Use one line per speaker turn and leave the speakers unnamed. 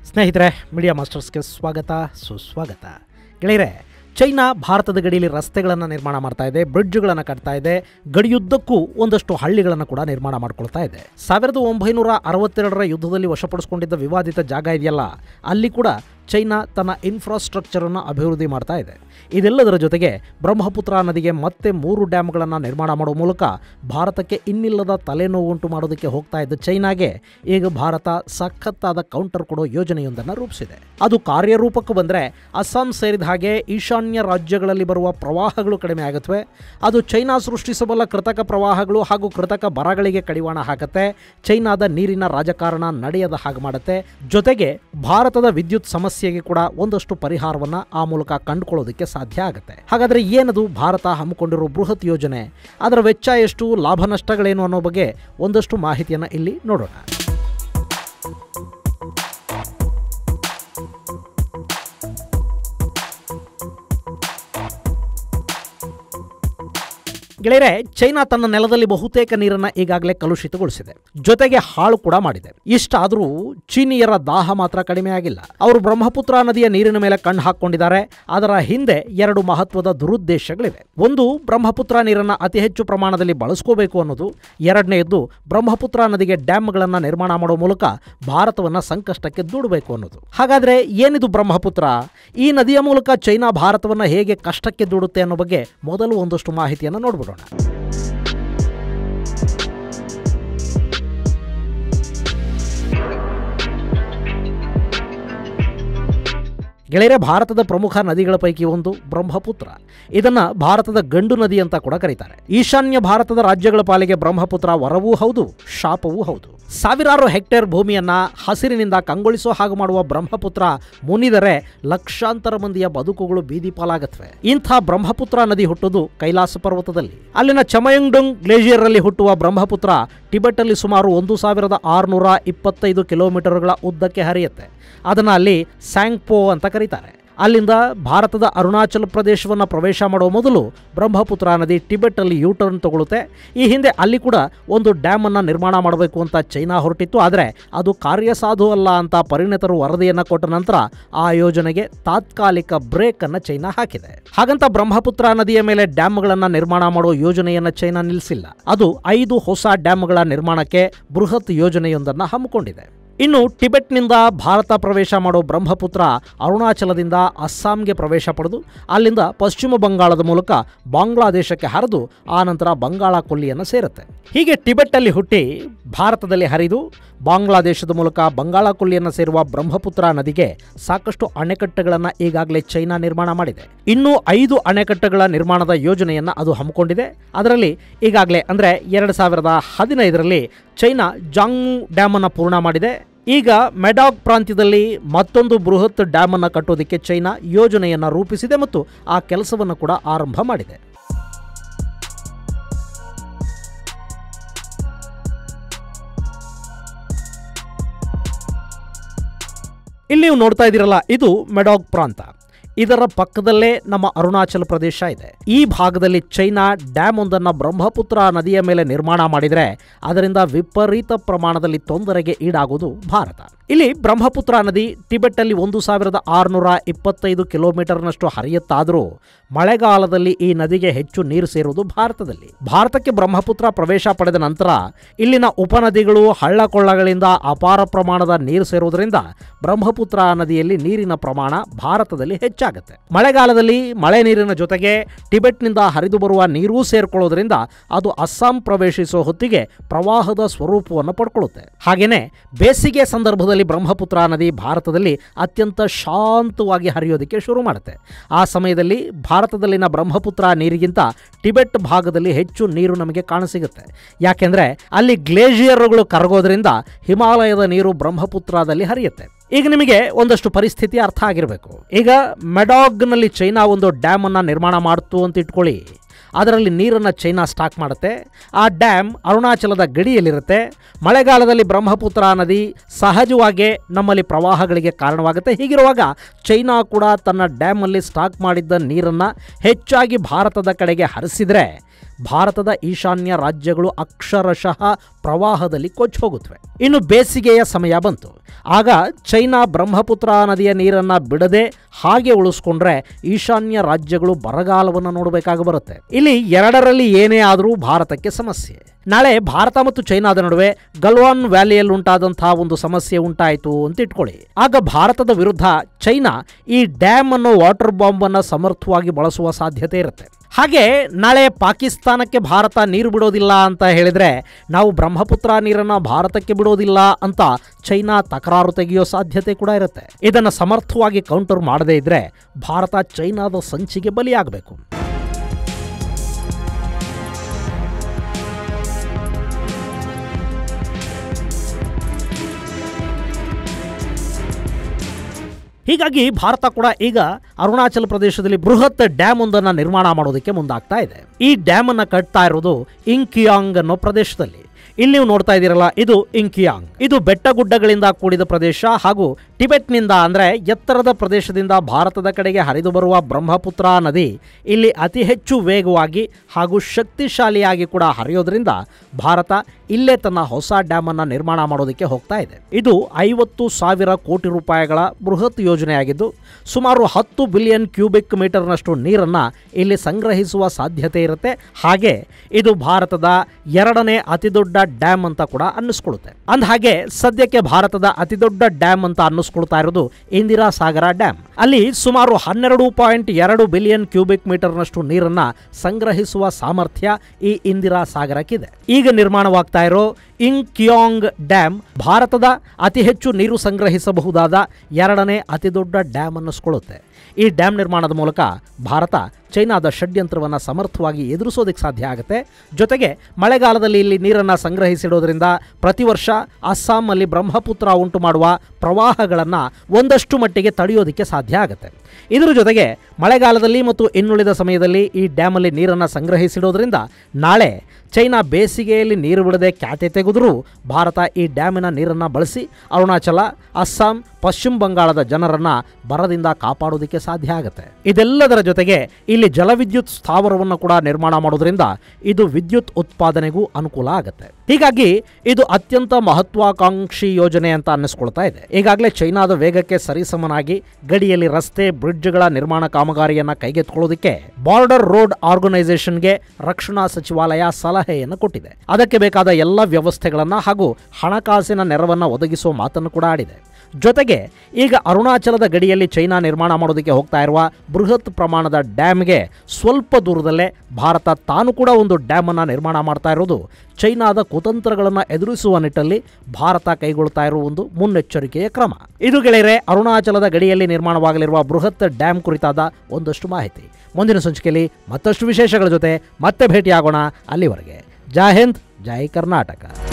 ಸ್ನೇಹಿತರೆ ಮೀಡಿಯಾ ಮಾಸ್ಟರ್ಸ್ಗೆ ಸ್ವಾಗತ ಸುಸ್ವಾಗತ ಗೆಳೆಯರೆ ಚೈನಾ ಭಾರತದ ಗಡಿಯಲ್ಲಿ ರಸ್ತೆಗಳನ್ನು ನಿರ್ಮಾಣ ಮಾಡ್ತಾ ಇದೆ ಬ್ರಿಡ್ಜ್ಗಳನ್ನು ಕಟ್ತಾ ಇದೆ ಗಡಿಯುದ್ದಕ್ಕೂ ಒಂದಷ್ಟು ಹಳ್ಳಿಗಳನ್ನು ಕೂಡ ನಿರ್ಮಾಣ ಮಾಡ್ಕೊಳ್ತಾ ಇದೆ ಸಾವಿರದ ಒಂಬೈನೂರ ಅರವತ್ತೆರಡರ ಯುದ್ಧದಲ್ಲಿ ವಶಪಡಿಸಿಕೊಂಡಿದ್ದ ವಿವಾದಿತ ಜಾಗ ಇದೆಯಲ್ಲ ಅಲ್ಲಿ ಕೂಡ ಚೈನಾ ತನ್ನ ಇನ್ಫ್ರಾಸ್ಟ್ರಕ್ಚರನ್ನು ಅಭಿವೃದ್ಧಿ ಮಾಡ್ತಾ ಇದೆ ಇದೆಲ್ಲದರ ಜೊತೆಗೆ ಬ್ರಹ್ಮಪುತ್ರ ನದಿಗೆ ಮತ್ತೆ ಮೂರು ಡ್ಯಾಮ್ಗಳನ್ನು ನಿರ್ಮಾಣ ಮಾಡುವ ಮೂಲಕ ಭಾರತಕ್ಕೆ ಇನ್ನಿಲ್ಲದ ತಲೆನೋವು ಉಂಟು ಮಾಡೋದಕ್ಕೆ ಹೋಗ್ತಾ ಇದ್ದ ಚೈನಾಗೆ ಈಗ ಭಾರತ ಸಖತ್ತಾದ ಕೌಂಟರ್ ಕೊಡೋ ಯೋಜನೆಯೊಂದನ್ನು ರೂಪಿಸಿದೆ ಅದು ಕಾರ್ಯರೂಪಕ್ಕೆ ಬಂದರೆ ಅಸ್ಸಾಂ ಸೇರಿದ ಹಾಗೆ ಈಶಾನ್ಯ ರಾಜ್ಯಗಳಲ್ಲಿ ಬರುವ ಪ್ರವಾಹಗಳು ಕಡಿಮೆ ಆಗುತ್ತವೆ ಅದು ಚೈನಾ ಸೃಷ್ಟಿಸಬಲ್ಲ ಕೃತಕ ಪ್ರವಾಹಗಳು ಹಾಗೂ ಕೃತಕ ಬರಗಳಿಗೆ ಕಡಿವಾಣ ಹಾಕುತ್ತೆ ಚೈನಾದ ನೀರಿನ ರಾಜಕಾರಣ ನಡೆಯದ ಹಾಗೆ ಮಾಡುತ್ತೆ ಜೊತೆಗೆ ಭಾರತದ ವಿದ್ಯುತ್ ಸಮಸ್ಯೆಗೆ ಕೂಡ ಒಂದಷ್ಟು ಪರಿಹಾರವನ್ನು ಆ ಮೂಲಕ ಕಂಡುಕೊಳ್ಳೋದಕ್ಕೆ ಸಾಧ್ಯ ಆಗುತ್ತೆ ಹಾಗಾದರೆ ಏನದು ಭಾರತ ಹಮ್ಮಿಕೊಂಡಿರೋ ಬೃಹತ್ ಯೋಜನೆ ಅದರ ವೆಚ್ಚ ಎಷ್ಟು ಲಾಭ ನಷ್ಟಗಳೇನು ಅನ್ನೋ ಬಗ್ಗೆ ಒಂದಷ್ಟು ಮಾಹಿತಿಯನ್ನು ಇಲ್ಲಿ ನೋಡೋಣ ಗೆಳೆಯರೆ ಚೈನಾ ತನ್ನ ನೆಲದಲ್ಲಿ ಬಹುತೇಕ ನೀರನ್ನು ಈಗಾಗಲೇ ಕಲುಷಿತಗೊಳಿಸಿದೆ ಜೊತೆಗೆ ಹಾಳು ಕೂಡ ಮಾಡಿದೆ ಇಷ್ಟಾದರೂ ಚೀನಿಯರ ದಾಹ ಮಾತ್ರ ಕಡಿಮೆ ಆಗಿಲ್ಲ ಅವರು ಬ್ರಹ್ಮಪುತ್ರ ನದಿಯ ನೀರಿನ ಮೇಲೆ ಕಣ್ಣು ಹಾಕೊಂಡಿದ್ದಾರೆ ಅದರ ಹಿಂದೆ ಎರಡು ಮಹತ್ವದ ದುರುದ್ದೇಶಗಳಿವೆ ಒಂದು ಬ್ರಹ್ಮಪುತ್ರ ನೀರನ್ನು ಅತಿ ಹೆಚ್ಚು ಪ್ರಮಾಣದಲ್ಲಿ ಬಳಸ್ಕೋಬೇಕು ಅನ್ನೋದು ಎರಡನೆಯದ್ದು ಬ್ರಹ್ಮಪುತ್ರ ನದಿಗೆ ಡ್ಯಾಮ್ಗಳನ್ನು ನಿರ್ಮಾಣ ಮಾಡುವ ಮೂಲಕ ಭಾರತವನ್ನು ಸಂಕಷ್ಟಕ್ಕೆ ದೂಡಬೇಕು ಅನ್ನೋದು ಹಾಗಾದರೆ ಏನಿದು ಬ್ರಹ್ಮಪುತ್ರ ಈ ನದಿಯ ಮೂಲಕ ಚೈನಾ ಭಾರತವನ್ನು ಹೇಗೆ ಕಷ್ಟಕ್ಕೆ ದೂಡುತ್ತೆ ಅನ್ನೋ ಬಗ್ಗೆ ಮೊದಲು ಒಂದಷ್ಟು ಮಾಹಿತಿಯನ್ನು ನೋಡ್ಬಿಡೋಣ ಗೆಳೆಯರೆ ಭಾರತದ ಪ್ರಮುಖ ನದಿಗಳ ಪೈಕಿ ಒಂದು ಬ್ರಹ್ಮಪುತ್ರ ಇದನ್ನ ಭಾರತದ ಗಂಡು ನದಿ ಅಂತ ಕೂಡ ಕರೀತಾರೆ ಈಶಾನ್ಯ ಭಾರತದ ರಾಜ್ಯಗಳ ಪಾಲಿಗೆ ಬ್ರಹ್ಮಪುತ್ರ ವರವೂ ಹೌದು ಶಾಪವೂ ಹೌದು ಸಾವಿರಾರು ಹೆಕ್ಟೇರ್ ಭೂಮಿಯನ್ನ ಹಸಿರಿನಿಂದ ಕಂಗೊಳಿಸೋ ಹಾಗೆ ಮಾಡುವ ಬ್ರಹ್ಮಪುತ್ರ ಮುನಿದರೆ ಲಕ್ಷಾಂತರ ಮಂದಿಯ ಬದುಕುಗಳು ಬೀದಿ ಪಾಲಾಗತ್ವೆ ಇಂಥ ಬ್ರಹ್ಮಪುತ್ರ ನದಿ ಹುಟ್ಟುವುದು ಕೈಲಾಸ ಪರ್ವತದಲ್ಲಿ ಅಲ್ಲಿನ ಚಮಯಂಗ್ಡುಂಗ್ ಗ್ಲೇಷಿಯರ್ ಅಲ್ಲಿ ಹುಟ್ಟುವ ಬ್ರಹ್ಮಪುತ್ರ ಟಿಬೆಟ್ ಅಲ್ಲಿ ಸುಮಾರು ಒಂದು ಸಾವಿರದ ಆರುನೂರ ಇಪ್ಪತ್ತೈದು ಕಿಲೋಮೀಟರ್ಗಳ ಉದ್ದಕ್ಕೆ ಹರಿಯುತ್ತೆ ಅದನ್ನು ಅಲ್ಲಿ ಸ್ಯಾಂಗ್ಪೋ ಅಂತ ಕರೀತಾರೆ ಅಲ್ಲಿಂದ ಭಾರತದ ಅರುಣಾಚಲ ಪ್ರದೇಶವನ್ನು ಪ್ರವೇಶ ಮಾಡುವ ಮೊದಲು ಬ್ರಹ್ಮಪುತ್ರ ನದಿ ಟಿಬೆಟ್ಟಲ್ಲಿ ಯೂ ಟರ್ನ್ ತಗೊಳುತ್ತೆ ಈ ಹಿಂದೆ ಅಲ್ಲಿ ಕೂಡ ಒಂದು ಡ್ಯಾಮನ್ನು ನಿರ್ಮಾಣ ಮಾಡಬೇಕು ಅಂತ ಚೈನಾ ಹೊರಟಿತ್ತು ಆದರೆ ಅದು ಕಾರ್ಯಸಾಧು ಅಲ್ಲ ಅಂತ ಪರಿಣಿತರು ವರದಿಯನ್ನು ಕೊಟ್ಟ ನಂತರ ಆ ಯೋಜನೆಗೆ ತಾತ್ಕಾಲಿಕ ಬ್ರೇಕ್ ಅನ್ನು ಚೈನಾ ಹಾಕಿದೆ ಹಾಗಂತ ಬ್ರಹ್ಮಪುತ್ರ ನದಿಯ ಮೇಲೆ ಡ್ಯಾಮ್ಗಳನ್ನು ನಿರ್ಮಾಣ ಮಾಡುವ ಯೋಜನೆಯನ್ನು ಚೈನಾ ನಿಲ್ಲಿಸಿಲ್ಲ ಅದು ಐದು ಹೊಸ ಡ್ಯಾಮ್ಗಳ ನಿರ್ಮಾಣಕ್ಕೆ ಬೃಹತ್ ಯೋಜನೆಯೊಂದನ್ನು ಹಮ್ಮಿಕೊಂಡಿದೆ ಇನ್ನು ಟಿಬೆಟ್ನಿಂದ ಭಾರತ ಪ್ರವೇಶ ಮಾಡೋ ಬ್ರಹ್ಮಪುತ್ರ ಅರುಣಾಚಲದಿಂದ ಅಸ್ಸಾಂಗೆ ಪ್ರವೇಶ ಪಡೆದು ಅಲ್ಲಿಂದ ಪಶ್ಚಿಮ ಬಂಗಾಳದ ಮೂಲಕ ಬಾಂಗ್ಲಾದೇಶಕ್ಕೆ ಹರಿದು ಆನಂತರ ಬಂಗಾಳ ಕೊಲ್ಲಿಯನ್ನು ಸೇರುತ್ತೆ ಹೀಗೆ ಟಿಬೆಟ್ಟಲ್ಲಿ ಹುಟ್ಟಿ ಭಾರತದಲ್ಲಿ ಹರಿದು ಬಾಂಗ್ಲಾದೇಶದ ಮೂಲಕ ಬಂಗಾಳ ಕೊಲ್ಲಿಯನ್ನು ಸೇರುವ ಬ್ರಹ್ಮಪುತ್ರ ನದಿಗೆ ಸಾಕಷ್ಟು ಅಣೆಕಟ್ಟುಗಳನ್ನು ಈಗಾಗಲೇ ಚೈನಾ ನಿರ್ಮಾಣ ಮಾಡಿದೆ ಇನ್ನು ಐದು ಅಣೆಕಟ್ಟುಗಳ ನಿರ್ಮಾಣದ ಯೋಜನೆಯನ್ನು ಅದು ಹಮ್ಮಿಕೊಂಡಿದೆ ಅದರಲ್ಲಿ ಈಗಾಗಲೇ ಅಂದರೆ ಎರಡು ಸಾವಿರದ ಹದಿನೈದರಲ್ಲಿ ಚೈನಾ ಜಾಂಗ್ ಡ್ಯಾಮನ್ನು ಪೂರ್ಣ ಮಾಡಿದೆ ಈಗ ಮೆಡಾಗ್ ಪ್ರಾಂತ್ಯದಲ್ಲಿ ಮತ್ತೊಂದು ಬೃಹತ್ ಡ್ಯಾಮನ್ನು ಕಟ್ಟೋದಕ್ಕೆ ಚೈನಾ ಯೋಜನೆಯನ್ನು ರೂಪಿಸಿದೆ ಮತ್ತು ಆ ಕೆಲಸವನ್ನು ಕೂಡ ಆರಂಭ ಮಾಡಿದೆ ಇಲ್ಲಿ ನೀವು ನೋಡ್ತಾ ಇದ್ದೀರಲ್ಲ ಇದು ಮೆಡಾಗ್ ಪ್ರಾಂತ ಇದರ ಪಕ್ಕದಲ್ಲೇ ನಮ್ಮ ಅರುಣಾಚಲ ಪ್ರದೇಶ ಇದೆ ಈ ಭಾಗದಲ್ಲಿ ಚೈನಾ ಡ್ಯಾಮ್ ಒಂದನ್ನು ಬ್ರಹ್ಮಪುತ್ರ ನದಿಯ ಮೇಲೆ ನಿರ್ಮಾಣ ಮಾಡಿದರೆ ಅದರಿಂದ ವಿಪರೀತ ಪ್ರಮಾಣದಲ್ಲಿ ತೊಂದರೆಗೆ ಈಡಾಗುವುದು ಭಾರತ ಇಲ್ಲಿ ಬ್ರಹ್ಮಪುತ್ರ ನದಿ ಟಿಬೆಟ್ಟಲ್ಲಿ ಒಂದು ಸಾವಿರದ ಆರುನೂರ ಇಪ್ಪತ್ತೈದು ಕಿಲೋಮೀಟರ್ನಷ್ಟು ಹರಿಯುತ್ತಾದರೂ ಮಳೆಗಾಲದಲ್ಲಿ ಈ ನದಿಗೆ ಹೆಚ್ಚು ನೀರು ಸೇರುವುದು ಭಾರತದಲ್ಲಿ ಭಾರತಕ್ಕೆ ಬ್ರಹ್ಮಪುತ್ರ ಪ್ರವೇಶ ಪಡೆದ ನಂತರ ಇಲ್ಲಿನ ಉಪನದಿಗಳು ಹಳ್ಳಕೊಳ್ಳಗಳಿಂದ ಅಪಾರ ಪ್ರಮಾಣದ ನೀರು ಸೇರುವುದರಿಂದ ಬ್ರಹ್ಮಪುತ್ರ ನದಿಯಲ್ಲಿ ನೀರಿನ ಪ್ರಮಾಣ ಭಾರತದಲ್ಲಿ ಹೆಚ್ಚಾಗುತ್ತೆ ಮಳೆಗಾಲದಲ್ಲಿ ಮಳೆ ನೀರಿನ ಜೊತೆಗೆ ಟಿಬೆಟ್ನಿಂದ ಹರಿದು ಬರುವ ನೀರೂ ಸೇರ್ಕೊಳ್ಳೋದ್ರಿಂದ ಅದು ಅಸ್ಸಾಂ ಪ್ರವೇಶಿಸುವ ಹೊತ್ತಿಗೆ ಪ್ರವಾಹದ ಸ್ವರೂಪವನ್ನು ಪಡ್ಕೊಳ್ಳುತ್ತೆ ಹಾಗೇನೆ ಬೇಸಿಗೆ ಸಂದರ್ಭದಲ್ಲಿ ಬ್ರಹ್ಮಪುತ್ರ ನದಿ ಭಾರತದಲ್ಲಿ ಅತ್ಯಂತ ಶಾಂತವಾಗಿ ಹರಿಯೋದಕ್ಕೆ ಶುರು ಮಾಡುತ್ತೆ ಆ ಸಮಯದಲ್ಲಿ ಭಾರತದಲ್ಲಿನ ಬ್ರಹ್ಮಪುತ್ರ ನೀರಿಗಿಂತ ಟಿಬೆಟ್ ಭಾಗದಲ್ಲಿ ಹೆಚ್ಚು ನೀರು ನಮಗೆ ಕಾಣಸಿಗುತ್ತೆ ಯಾಕೆಂದರೆ ಅಲ್ಲಿ ಗ್ಲೇಷಿಯರ್ಗಳು ಕರಗೋದ್ರಿಂದ ಹಿಮಾಲಯದ ನೀರು ಬ್ರಹ್ಮಪುತ್ರದಲ್ಲಿ ಹರಿಯುತ್ತೆ ಈಗ ನಿಮಗೆ ಒಂದಷ್ಟು ಪರಿಸ್ಥಿತಿ ಅರ್ಥ ಆಗಿರಬೇಕು ಈಗ ಮೆಡಾಗ್ನಲ್ಲಿ ಚೈನಾ ಒಂದು ಡ್ಯಾಮನ್ನು ನಿರ್ಮಾಣ ಮಾಡ್ತು ಅಂತ ಇಟ್ಕೊಳ್ಳಿ ಅದರಲ್ಲಿ ನೀರನ್ನು ಚೈನಾ ಸ್ಟಾಕ್ ಮಾಡುತ್ತೆ ಆ ಡ್ಯಾಮ್ ಅರುಣಾಚಲದ ಗಡಿಯಲ್ಲಿರುತ್ತೆ ಮಳೆಗಾಲದಲ್ಲಿ ಬ್ರಹ್ಮಪುತ್ರ ನದಿ ಸಹಜವಾಗಿ ನಮ್ಮಲ್ಲಿ ಪ್ರವಾಹಗಳಿಗೆ ಕಾರಣವಾಗುತ್ತೆ ಹೀಗಿರುವಾಗ ಚೈನಾ ಕೂಡ ತನ್ನ ಡ್ಯಾಮಲ್ಲಿ ಸ್ಟಾಕ್ ಮಾಡಿದ್ದ ನೀರನ್ನು ಹೆಚ್ಚಾಗಿ ಭಾರತದ ಕಡೆಗೆ ಹರಿಸಿದರೆ ಭಾರತದ ಈಶಾನ್ಯ ರಾಜ್ಯಗಳು ಅಕ್ಷರಶಃ ಪ್ರವಾಹದಲ್ಲಿ ಕೊಚ್ಚಿ ಹೋಗುತ್ತವೆ ಇನ್ನು ಬೇಸಿಗೆಯ ಸಮಯ ಬಂತು ಆಗ ಚೈನಾ ಬ್ರಹ್ಮಪುತ್ರ ನದಿಯ ನೀರನ್ನು ಬಿಡದೆ ಹಾಗೆ ಉಳಿಸ್ಕೊಂಡ್ರೆ ಈಶಾನ್ಯ ರಾಜ್ಯಗಳು ಬರಗಾಲವನ್ನು ನೋಡಬೇಕಾಗಿ ಬರುತ್ತೆ ಇಲ್ಲಿ ಎರಡರಲ್ಲಿ ಏನೇ ಆದರೂ ಭಾರತಕ್ಕೆ ಸಮಸ್ಯೆ ನಾಳೆ ಭಾರತ ಮತ್ತು ಚೈನಾದ ನಡುವೆ ಗಲ್ವಾನ್ ವ್ಯಾಲಿಯಲ್ಲಿ ಉಂಟಾದಂತಹ ಒಂದು ಸಮಸ್ಯೆ ಉಂಟಾಯಿತು ಅಂತ ಇಟ್ಕೊಳ್ಳಿ ಆಗ ಭಾರತದ ವಿರುದ್ಧ ಚೈನಾ ಈ ಡ್ಯಾಮ್ ಅನ್ನೋ ವಾಟರ್ ಬಾಂಬ್ ಅನ್ನ ಸಮರ್ಥವಾಗಿ ಬಳಸುವ ಸಾಧ್ಯತೆ ಇರುತ್ತೆ ಹಾಗೆ ನಾಳೆ ಪಾಕಿಸ್ತಾನಕ್ಕೆ ಭಾರತ ನೀರು ಬಿಡೋದಿಲ್ಲ ಅಂತ ಹೇಳಿದ್ರೆ ನಾವು ಬ್ರಹ್ಮಪುತ್ರ ನೀರನ್ನು ಭಾರತಕ್ಕೆ ಬಿಡೋದಿಲ್ಲ ಅಂತ ಚೈನಾ ತಕರಾರು ತೆಗೆಯೋ ಸಾಧ್ಯತೆ ಕೂಡ ಇರುತ್ತೆ ಇದನ್ನು ಸಮರ್ಥವಾಗಿ ಕೌಂಟರ್ ಮಾಡದೇ ಇದ್ರೆ ಭಾರತ ಚೈನಾದ ಸಂಚಿಗೆ ಬಲಿಯಾಗಬೇಕು ಹೀಗಾಗಿ ಭಾರತ ಕೂಡ ಈಗ ಅರುಣಾಚಲ ಪ್ರದೇಶದಲ್ಲಿ ಬೃಹತ್ ಡ್ಯಾಮ್ ಒಂದನ್ನು ನಿರ್ಮಾಣ ಮಾಡೋದಕ್ಕೆ ಮುಂದಾಗ್ತಾ ಇದೆ ಈ ಡ್ಯಾಮ್ ಅನ್ನ ಕಟ್ತಾ ಇರೋದು ಇಂಕಿಯಾಂಗ್ ಅನ್ನೋ ಪ್ರದೇಶದಲ್ಲಿ ಇಲ್ಲಿ ನೀವು ನೋಡ್ತಾ ಇದ್ದೀರಲ್ಲ ಇದು ಇಂಕಿಯಾಂಗ್ ಇದು ಬೆಟ್ಟ ಗುಡ್ಡಗಳಿಂದ ಕೂಡಿದ ಪ್ರದೇಶ ಹಾಗೂ ಟಿಬೆಟ್ನಿಂದ ಅಂದರೆ ಎತ್ತರದ ಪ್ರದೇಶದಿಂದ ಭಾರತದ ಕಡೆಗೆ ಹರಿದು ಬರುವ ಬ್ರಹ್ಮಪುತ್ರ ನದಿ ಇಲ್ಲಿ ಅತಿ ಹೆಚ್ಚು ವೇಗವಾಗಿ ಹಾಗೂ ಶಕ್ತಿಶಾಲಿಯಾಗಿ ಕೂಡ ಹರಿಯೋದ್ರಿಂದ ಭಾರತ ಇಲ್ಲೇ ತನ್ನ ಹೊಸ ಡ್ಯಾಮ್ ಅನ್ನ ನಿರ್ಮಾಣ ಮಾಡೋದಕ್ಕೆ ಹೋಗ್ತಾ ಇದೆ ಇದು ಐವತ್ತು ಸಾವಿರ ಕೋಟಿ ರೂಪಾಯಿಗಳ ಬೃಹತ್ ಯೋಜನೆಯಾಗಿದ್ದು ಸುಮಾರು ಹತ್ತು ಬಿಲಿಯನ್ ಕ್ಯೂಬಿಕ್ ಮೀಟರ್ನಷ್ಟು ನೀರನ್ನು ಇಲ್ಲಿ ಸಂಗ್ರಹಿಸುವ ಸಾಧ್ಯತೆ ಇರುತ್ತೆ ಹಾಗೆ ಇದು ಭಾರತದ ಎರಡನೇ ಅತಿದೊಡ್ಡ ಡ್ಯಾಮ್ ಅಂತ ಕೂಡ ಅನ್ನಿಸ್ಕೊಳ್ಳುತ್ತೆ ಅಂದ ಹಾಗೆ ಸದ್ಯಕ್ಕೆ ಭಾರತದ ಅತಿದೊಡ್ಡ ಡ್ಯಾಮ್ ಅಂತ ಅನ್ನಿಸ್ಕೊಳ್ತಾ ಇರೋದು ಇಂದಿರಾ ಸಾಗರ ಡ್ಯಾಮ್ ಅಲ್ಲಿ ಸುಮಾರು ಹನ್ನೆರಡು ಪಾಯಿಂಟ್ ಎರಡು ಬಿಲಿಯನ್ ಕ್ಯೂಬಿಕ್ ಮೀಟರ್ನಷ್ಟು ನೀರನ್ನ ಸಂಗ್ರಹಿಸುವ ಸಾಮರ್ಥ್ಯ ಈ ಇಂದಿರಾ ಸಾಗರಕ್ಕಿದೆ ಈಗ ನಿರ್ಮಾಣವಾಗ್ತಾ ಇರೋ ಇಂಗ್ ಕಿಯಾಂಗ್ ಡ್ಯಾಮ್ ಭಾರತದ ಅತಿ ಹೆಚ್ಚು ನೀರು ಸಂಗ್ರಹಿಸಬಹುದಾದ ಎರಡನೇ ಅತಿದೊಡ್ಡ ಡ್ಯಾಮ್ ಅನ್ನಿಸ್ಕೊಳ್ಳುತ್ತೆ ಈ ಡ್ಯಾಮ್ ನಿರ್ಮಾಣದ ಮೂಲಕ ಭಾರತ ಚೈನಾದ ಷಡ್ಯಂತ್ರವನ್ನು ಸಮರ್ಥವಾಗಿ ಎದುರಿಸೋದಕ್ಕೆ ಸಾಧ್ಯ ಆಗುತ್ತೆ ಜೊತೆಗೆ ಮಳೆಗಾಲದಲ್ಲಿ ಇಲ್ಲಿ ನೀರನ್ನು ಸಂಗ್ರಹಿಸಿಡೋದ್ರಿಂದ ಪ್ರತಿ ವರ್ಷ ಅಸ್ಸಾಂನಲ್ಲಿ ಬ್ರಹ್ಮಪುತ್ರ ಉಂಟು ಮಾಡುವ ಪ್ರವಾಹಗಳನ್ನು ಒಂದಷ್ಟು ಮಟ್ಟಿಗೆ ತಡೆಯೋದಕ್ಕೆ ಸಾಧ್ಯ ಆಗುತ್ತೆ ಇದರ ಜೊತೆಗೆ ಮಳೆಗಾಲದಲ್ಲಿ ಮತ್ತು ಇನ್ನುಳಿದ ಸಮಯದಲ್ಲಿ ಈ ಡ್ಯಾಮಲ್ಲಿ ನೀರನ್ನು ಸಂಗ್ರಹಿಸಿಡೋದ್ರಿಂದ ನಾಳೆ ಚೈನಾ ಬೇಸಿಗೆಯಲ್ಲಿ ನೀರು ಬಿಡದೆ ಕ್ಯಾತೆ ತೆಗೆದರೂ ಭಾರತ ಈ ಡ್ಯಾಮಿನ ನೀರನ್ನು ಬಳಸಿ ಅರುಣಾಚಲ ಅಸ್ಸಾಂ ಪಶ್ಚಿಮ ಬಂಗಾಳದ ಜನರನ್ನ ಬರದಿಂದ ಕಾಪಾಡೋದಕ್ಕೆ ಸಾಧ್ಯ ಆಗುತ್ತೆ ಇದೆಲ್ಲದರ ಜೊತೆಗೆ ಇಲ್ಲಿ ಜಲವಿದ್ಯುತ್ ಸ್ಥಾವರವನ್ನು ಕೂಡ ನಿರ್ಮಾಣ ಮಾಡೋದ್ರಿಂದ ಇದು ವಿದ್ಯುತ್ ಉತ್ಪಾದನೆಗೂ ಅನುಕೂಲ ಆಗುತ್ತೆ ಹೀಗಾಗಿ ಇದು ಅತ್ಯಂತ ಮಹತ್ವಾಕಾಂಕ್ಷಿ ಯೋಜನೆ ಅಂತ ಅನ್ನಿಸ್ಕೊಳ್ತಾ ಇದೆ ಈಗಾಗಲೇ ಚೈನಾದ ವೇಗಕ್ಕೆ ಸರಿಸಮನಾಗಿ ಗಡಿಯಲ್ಲಿ ರಸ್ತೆ ಬ್ರಿಡ್ಜ್ಗಳ ನಿರ್ಮಾಣ ಕಾಮಗಾರಿಯನ್ನು ಕೈಗೆತ್ತಿಕೊಳ್ಳೋದಕ್ಕೆ ಬಾರ್ಡರ್ ರೋಡ್ ಆರ್ಗನೈಸೇಷನ್ಗೆ ರಕ್ಷಣಾ ಸಚಿವಾಲಯ ಸಲಹೆಯನ್ನು ಕೊಟ್ಟಿದೆ ಅದಕ್ಕೆ ಬೇಕಾದ ಎಲ್ಲ ವ್ಯವಸ್ಥೆಗಳನ್ನು ಹಾಗೂ ಹಣಕಾಸಿನ ನೆರವನ್ನು ಒದಗಿಸುವ ಮಾತನ್ನು ಕೂಡ ಆಡಿದೆ ಜೊತೆಗೆ ಈಗ ಅರುಣಾಚಲದ ಗಡಿಯಲ್ಲಿ ಚೈನಾ ನಿರ್ಮಾಣ ಮಾಡೋದಕ್ಕೆ ಹೋಗ್ತಾ ಇರುವ ಬೃಹತ್ ಪ್ರಮಾಣದ ಡ್ಯಾಮ್ಗೆ ಸ್ವಲ್ಪ ದೂರದಲ್ಲೇ ಭಾರತ ತಾನು ಕೂಡ ಒಂದು ಡ್ಯಾಮನ್ನು ನಿರ್ಮಾಣ ಮಾಡ್ತಾ ಇರೋದು ಚೈನಾದ ಕುತಂತ್ರಗಳನ್ನು ಎದುರಿಸುವ ನಿಟ್ಟಲ್ಲಿ ಭಾರತ ಕೈಗೊಳ್ತಾ ಇರುವ ಒಂದು ಮುನ್ನೆಚ್ಚರಿಕೆಯ ಕ್ರಮ ಇದು ಗೆಳೆಯರೆ ಅರುಣಾಚಲದ ಗಡಿಯಲ್ಲಿ ನಿರ್ಮಾಣವಾಗಲಿರುವ ಬೃಹತ್ ಡ್ಯಾಮ್ ಕುರಿತಾದ ಒಂದಷ್ಟು ಮಾಹಿತಿ ಮುಂದಿನ ಸಂಚಿಕೆಯಲ್ಲಿ ಮತ್ತಷ್ಟು ವಿಶೇಷಗಳ ಜೊತೆ ಮತ್ತೆ ಭೇಟಿಯಾಗೋಣ ಅಲ್ಲಿವರೆಗೆ ಜೈ ಹಿಂದ್ ಜೈ ಕರ್ನಾಟಕ